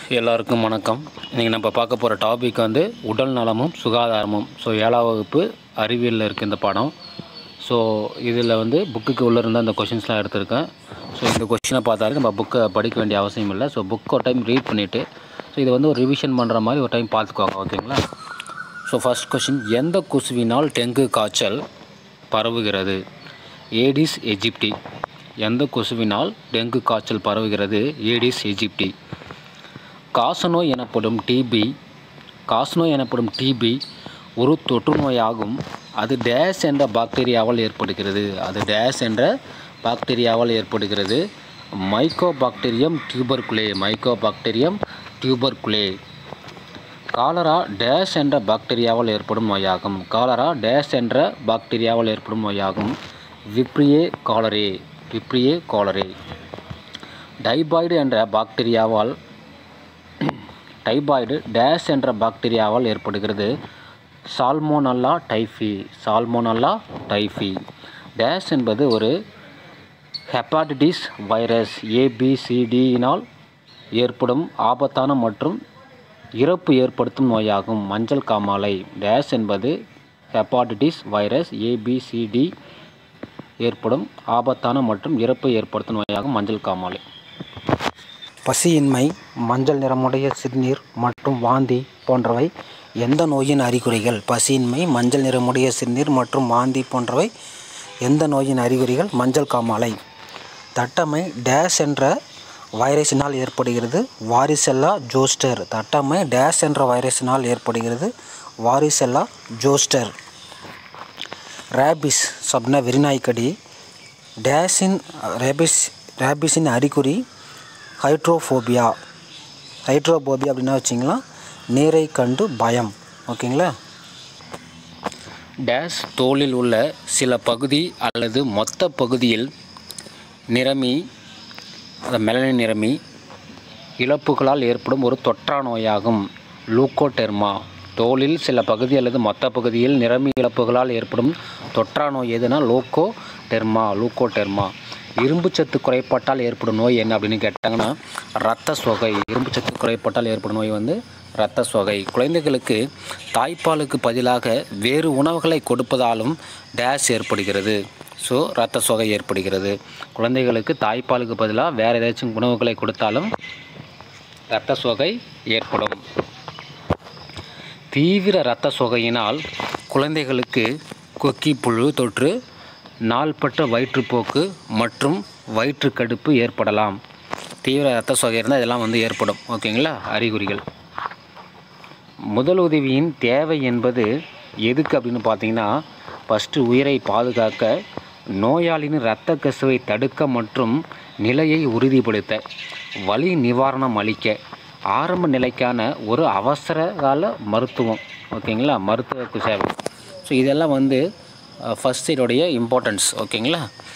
எல்லாருக்கும் வணக்கம் இன்றைக்கி நம்ம பார்க்க போகிற டாபிக் வந்து உடல் நலமும் சுகாதாரமும் ஸோ ஏழாம் வகுப்பு அறிவியலில் இருக்குது இந்த பாடம் ஸோ இதில் வந்து புக்குக்கு உள்ளே இருந்த அந்த கொஷின்ஸ்லாம் எடுத்திருக்கேன் ஸோ இந்த கொஷினை பார்த்தாலே நம்ம புக்கை படிக்க வேண்டிய அவசியம் இல்லை ஸோ புக் ஒரு டைம் ரீட் பண்ணிவிட்டு ஸோ இது வந்து ஒரு ரிவிஷன் பண்ணுற மாதிரி ஒரு டைம் பார்த்துக்கோங்க ஓகேங்களா ஸோ ஃபர்ஸ்ட் கொஷின் எந்த கொசுவினால் டெங்கு காய்ச்சல் பரவுகிறது ஏடிஸ் எஜிப்டி எந்த கொசுவினால் டெங்கு காய்ச்சல் பரவுகிறது ஏடிஸ் எஜிப்டி காசநோய் எனப்படும் டிபி காசநோய் எனப்படும் டிபி ஒரு தொற்று நோயாகும் அது டேஸ் என்ற பாக்டீரியாவால் ஏற்படுகிறது அது டேஸ் என்ற பாக்டீரியாவால் ஏற்படுகிறது மைக்கோ பாக்டீரியம் டியூபர்குலே மைக்கோ பாக்டீரியம் டியூபர்குலே காலரா டேஸ் என்ற பாக்டீரியாவால் ஏற்படும் நோயாகும் காலரா டேஸ் என்ற பாக்டீரியாவால் ஏற்படும் நோயாகும் விப்ரியே காலரே விப்ரியே காலரே டைபாய்டு என்ற பாக்டீரியாவால் டைபாய்டு டேஸ் என்ற பாக்டீரியாவால் ஏற்படுகிறது சால்மோனல்லா டைஃபி சால்மோனல்லா டைஃபி டேஸ் என்பது ஒரு ஹெப்பாட்டிட்டிஸ் வைரஸ் ஏபிசிடியினால் ஏற்படும் ஆபத்தான மற்றும் இறப்பு ஏற்படுத்தும் நோயாகும் மஞ்சள் காமாலை டேஸ் என்பது ஹெப்பாட்டிட்டிஸ் வைரஸ் ஏபிசிடி ஏற்படும் ஆபத்தான மற்றும் இறப்பை ஏற்படுத்தும் நோயாகும் மஞ்சள் காமாலை பசியின்மை மஞ்சள் நிறமுடைய சிறுநீர் மற்றும் வாந்தி போன்றவை எந்த நோயின் அறிகுறிகள் பசியின்மை மஞ்சள் நிறமுடைய சிறுநீர் மற்றும் வாந்தி போன்றவை எந்த நோயின் அறிகுறிகள் மஞ்சள் காமாலை தட்டமை டேஸ் என்ற வைரஸினால் ஏற்படுகிறது வாரிசெல்லா ஜோஸ்டர் தட்டமை டேஸ் என்ற வைரஸினால் ஏற்படுகிறது வாரிசெல்லா ஜோஸ்டர் ரேபிஸ் சொப்ன வெறிநாய்க்கடி டேஸின் ரேபிஸ் ரேபிஸின் அறிகுறி ஹைட்ரோஃபோபியா ஹைட்ரோபோபியா அப்படின்னா வச்சிங்களா நீரை கண்டு பயம் ஓகேங்களா டேஸ் தோலில் உள்ள சில பகுதி அல்லது மொத்த பகுதியில் நிறமி அந்த மெலனின் நிறமி இழப்புகளால் ஏற்படும் ஒரு தொற்றா நோயாகும் லூக்கோடெர்மா தோலில் சில பகுதி அல்லது மொத்த பகுதியில் நிறமி இழப்புகளால் ஏற்படும் தொற்றா நோய் எதுனா லோக்கோ டெர்மா லூக்கோடெர்மா இரும்புச்சத்து குறைபாட்டால் ஏற்படும் நோய் என்ன அப்படின்னு கேட்டாங்கன்னா இரத்த சொகை இரும்புச்சத்து குறைபாட்டால் ஏற்படும் நோய் வந்து இரத்த சொகை குழந்தைகளுக்கு தாய்ப்பாலுக்கு பதிலாக வேறு உணவுகளை கொடுப்பதாலும் டேஷ் ஏற்படுகிறது ஸோ இரத்த சொகை ஏற்படுகிறது குழந்தைகளுக்கு தாய்ப்பாலுக்கு பதிலாக வேறு ஏதாச்சும் உணவுகளை கொடுத்தாலும் இரத்த சொகை ஏற்படும் தீவிர இரத்த சொகையினால் குழந்தைகளுக்கு கொக்கி புழு தொற்று நாள்பட்ட வயிற்றுப்போக்கு மற்றும் வயிற்றுக்கடுப்பு ஏற்படலாம் தீவிர இரத்த சொகை இருந்தால் இதெல்லாம் வந்து ஏற்படும் ஓகேங்களா அறிகுறிகள் முதல் உதவியின் தேவை என்பது எதுக்கு அப்படின்னு பார்த்தீங்கன்னா ஃபஸ்ட்டு உயிரை பாதுகாக்க நோயாளியின் இரத்த கசிவை தடுக்க மற்றும் நிலையை உறுதிப்படுத்த வலி நிவாரணம் அளிக்க ஆரம்ப நிலைக்கான ஒரு அவசர கால மருத்துவம் ஓகேங்களா மருத்துவ சேவை ஸோ இதெல்லாம் வந்து ஃபஸ்ட் எய்டோடைய இம்பார்ட்டன்ஸ் ஓகேங்களா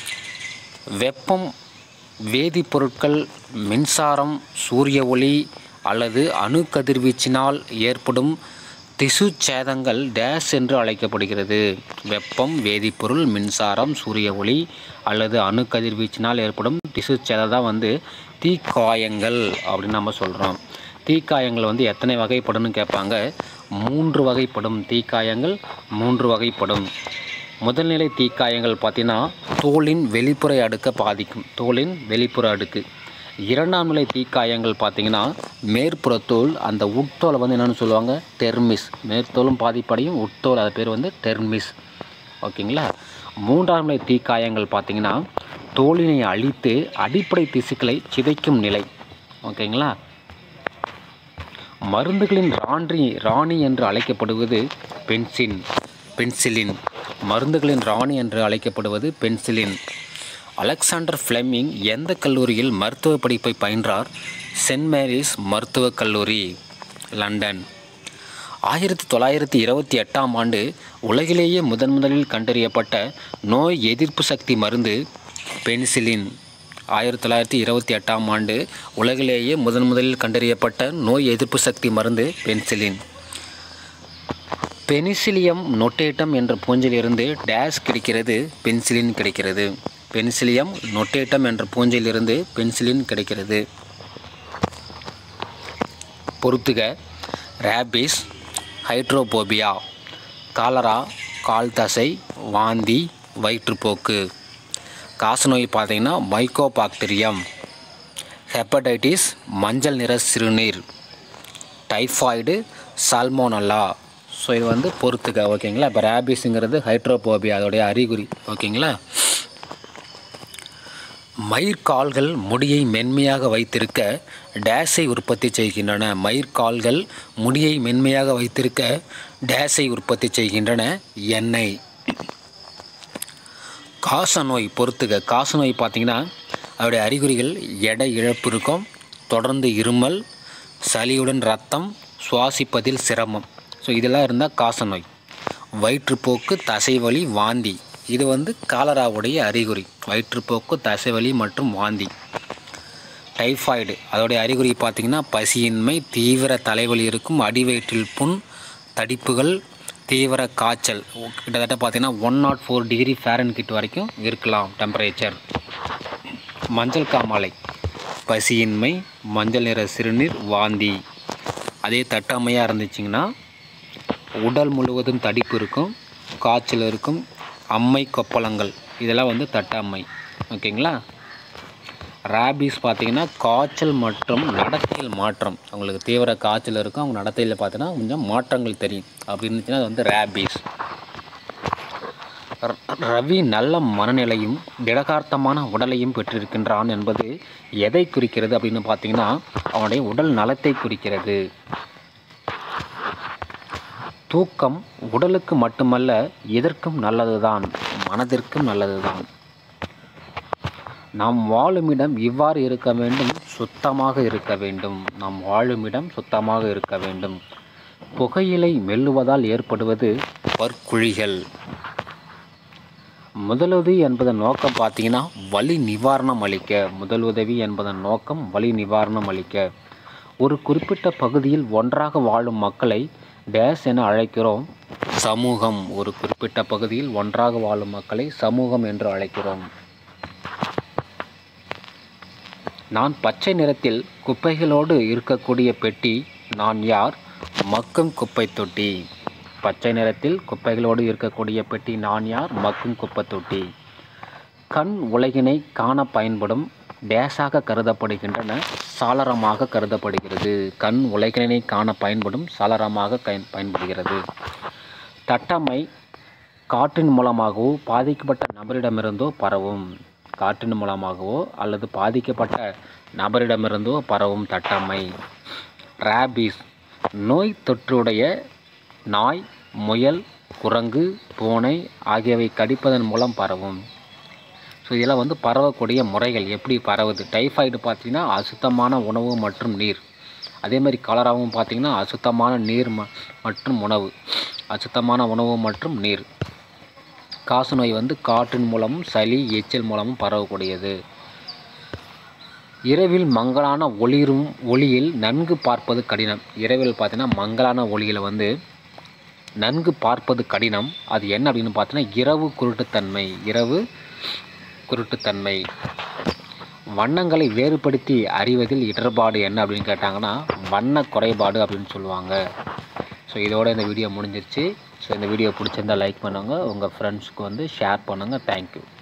வெப்பம் வேதிப்பொருட்கள் மின்சாரம் சூரிய ஒளி அல்லது அணு கதிர்வீச்சினால் ஏற்படும் திசு சேதங்கள் டேஸ் என்று அழைக்கப்படுகிறது வெப்பம் வேதிப்பொருள் மின்சாரம் சூரிய ஒளி அல்லது அணு கதிர்வீச்சினால் ஏற்படும் திசு சேதம் தான் வந்து தீக்காயங்கள் அப்படின்னு நம்ம சொல்கிறோம் தீக்காயங்கள் வந்து எத்தனை வகைப்படும்னு கேட்பாங்க மூன்று வகைப்படும் தீக்காயங்கள் மூன்று வகைப்படும் முதல்நிலை தீக்காயங்கள் பார்த்தீங்கன்னா தோலின் வெளிப்புற அடுக்கை பாதிக்கும் தோலின் வெளிப்புற அடுக்கு இரண்டாம் நிலை தீக்காயங்கள் பார்த்தீங்கன்னா மேற்புற தோல் அந்த உட்தோலை வந்து என்னென்னு சொல்லுவாங்க டெர்மிஸ் மேற்தோலும் பாதிப்படையும் உட்தோல் அது பேர் வந்து டெர்மிஸ் ஓகேங்களா மூன்றாம் நிலை தீக்காயங்கள் பார்த்தீங்கன்னா தோலினை அழித்து அடிப்படை திசுக்களை சிதைக்கும் நிலை ஓகேங்களா மருந்துகளின் ராணி ராணி என்று அழைக்கப்படுவது பென்சின் பென்சிலின் மருந்துகளின் ராணி என்று அழைக்கப்படுவது பென்சிலின் அலெக்சாண்டர் ஃப்ளெமிங் எந்த கல்லூரியில் மருத்துவ படிப்பை பயின்றார் சென்ட் மேரிஸ் மருத்துவக் கல்லூரி லண்டன் ஆயிரத்தி தொள்ளாயிரத்தி இருபத்தி எட்டாம் ஆண்டு உலகிலேயே முதன் முதலில் கண்டறியப்பட்ட நோய் எதிர்ப்பு சக்தி மருந்து பென்சிலின் ஆயிரத்தி தொள்ளாயிரத்தி இருபத்தி எட்டாம் ஆண்டு உலகிலேயே முதன் முதலில் கண்டறியப்பட்ட நோய் எதிர்ப்பு சக்தி மருந்து பென்சிலின் பெனிசிலியம் நொட்டேட்டம் என்ற பூஞ்சிலிருந்து டேஸ் கிடைக்கிறது பென்சிலின் கிடைக்கிறது பென்சிலியம் நொட்டேட்டம் என்ற பூஞ்சிலிருந்து பென்சிலின் கிடைக்கிறது பொறுத்துக ரேபிஸ் ஹைட்ரோபோபியா காலரா கால் தசை வாந்தி வயிற்றுப்போக்கு காசநோய் பார்த்தீங்கன்னா மைக்கோபாக்டீரியம் ஹெப்படைட்டிஸ் மஞ்சள் நிற சிறுநீர் டைஃபாய்டு சால்மோனல்லா ஸோ இது வந்து பொறுத்துக்க ஓகேங்களா இப்போ ரேபிஸுங்கிறது ஹைட்ரோபோபியா அதோடைய அறிகுறி ஓகேங்களா மயிர்கால்கள் முடியை மென்மையாக வைத்திருக்க டேஸை உற்பத்தி செய்கின்றன மயிர்கால்கள் முடியை மென்மையாக வைத்திருக்க டேஸை உற்பத்தி செய்கின்றன எண்ணெய் காசநோய் பொறுத்துக காசநோய் பார்த்தீங்கன்னா அதோடைய அறிகுறிகள் எடை இழப்பு இருக்கும் தொடர்ந்து இருமல் சளியுடன் ரத்தம் சுவாசிப்பதில் சிரமம் ஸோ இதெல்லாம் இருந்தால் காசநோய் வயிற்றுப்போக்கு தசைவலி வாந்தி இது வந்து காலராவுடைய அறிகுறி வயிற்றுப்போக்கு தசைவலி மற்றும் வாந்தி டைஃபாய்டு அதோடைய அறிகுறி பார்த்திங்கன்னா பசியின்மை தீவிர தலைவலி இருக்கும் அடிவயிற்றில் புண் தடிப்புகள் தீவிர காய்ச்சல் கிட்டத்தட்ட பார்த்திங்கன்னா one naught four degree Fahrenheit வரைக்கும் இருக்கலாம் டெம்பரேச்சர் மஞ்சள் காமாலை பசியின்மை மஞ்சள் நிற சிறுநீர் வாந்தி அதே தட்டாமையாக இருந்துச்சிங்கன்னா உடல் முழுவதும் தடிப்பு இருக்கும் காய்ச்சல் இருக்கும் அம்மை கொப்பளங்கள் இதெல்லாம் வந்து தட்டாமை ஓகேங்களா ரேபிஸ் பார்த்தீங்கன்னா காய்ச்சல் மற்றும் நடத்தையில் மாற்றம் அவங்களுக்கு தீவிர காய்ச்சல் இருக்கும் அவங்க நடத்தையில் பார்த்தீங்கன்னா கொஞ்சம் மாற்றங்கள் தெரியும் அப்படி இருந்துச்சுன்னா அது வந்து ரேபிஸ் ர- ரவி நல்ல மனநிலையும் திடகார்த்தமான உடலையும் பெற்றிருக்கின்றான் என்பது எதை குறிக்கிறது அப்படின்னு பார்த்தீங்கன்னா அவனுடைய உடல் நலத்தை குறிக்கிறது தூக்கம் உடலுக்கு மட்டுமல்ல எதற்கும் நல்லதுதான் மனதிற்கும் நல்லதுதான் நாம் வாழுமிடம் இவ்வாறு இருக்க வேண்டும் சுத்தமாக இருக்க வேண்டும் நாம் வாழுமிடம் சுத்தமாக இருக்க வேண்டும் புகையிலை மெல்லுவதால் ஏற்படுவது பற்குழிகள் முதலுதவி என்பதன் நோக்கம் பார்த்தீங்கன்னா வலி நிவாரணம் அளிக்க முதலுதவி என்பதன் நோக்கம் வலி நிவாரணம் அளிக்க ஒரு குறிப்பிட்ட பகுதியில் ஒன்றாக வாழும் மக்களை டேஸ் என அழைக்கிறோம் சமூகம் ஒரு குறிப்பிட்ட பகுதியில் ஒன்றாக வாழும் மக்களை சமூகம் என்று அழைக்கிறோம் நான் பச்சை நிறத்தில் குப்பைகளோடு இருக்கக்கூடிய பெட்டி நான் யார் மக்கும் குப்பை தொட்டி பச்சை நிறத்தில் குப்பைகளோடு இருக்கக்கூடிய பெட்டி நான் யார் மக்கும் குப்பை தொட்டி கண் உலகினை காண பயன்படும் டேஸாக கருதப்படுகின்றன சாளரமாக கருதப்படுகிறது கண் உலகினை காண பயன்படும் சாளரமாக கை- பயன்படுகிறது தட்டமை காற்றின் மூலமாகவோ பாதிக்கப்பட்ட நபரிடமிருந்தோ பரவும் காற்றின் மூலமாகவோ அல்லது பாதிக்கப்பட்ட நபரிடமிருந்தோ பரவும் தட்டமை ரேபிஸ் நோய் தொற்றுடைய நாய் முயல் குரங்கு பூனை ஆகியவை கடிப்பதன் மூலம் பரவும் ஸோ இதெல்லாம் வந்து பரவக்கூடிய முறைகள் எப்படி பரவுது டைஃபாய்டு பார்த்தீங்கன்னா அசுத்தமான உணவு மற்றும் நீர் அதே மாதிரி காலராவும் பார்த்தீங்கன்னா அசுத்தமான நீர் ம- மற்றும் உணவு அசுத்தமான உணவு மற்றும் நீர் காசநோய் வந்து காற்றின் மூலமும் சளி எச்சல் மூலமும் பரவக்கூடியது இரவில் மங்கலான ஒளிரும் ஒளியில் நன்கு பார்ப்பது கடினம் இரவில் பார்த்தீங்கன்னா மங்கலான ஒளியில் வந்து நன்கு பார்ப்பது கடினம் அது என்ன அப்படின்னு பார்த்தீங்கன்னா இரவு குருட்டுத்தன்மை இரவு குருட்டுத்தன்மை வண்ணங்களை வேறுபடுத்தி அறிவதில் இடர்பாடு என்ன அப்படின்னு கேட்டாங்கன்னா வண்ண குறைபாடு அப்படின்னு சொல்லுவாங்க ஸோ இதோட இந்த வீடியோ முடிஞ்சிருச்சு ஸோ இந்த வீடியோ பிடிச்சிருந்தா லைக் பண்ணுங்கள் உங்கள் ஃப்ரெண்ட்ஸ்க்கு வந்து ஷேர் பண்ணுங்கள் தேங்க்யூ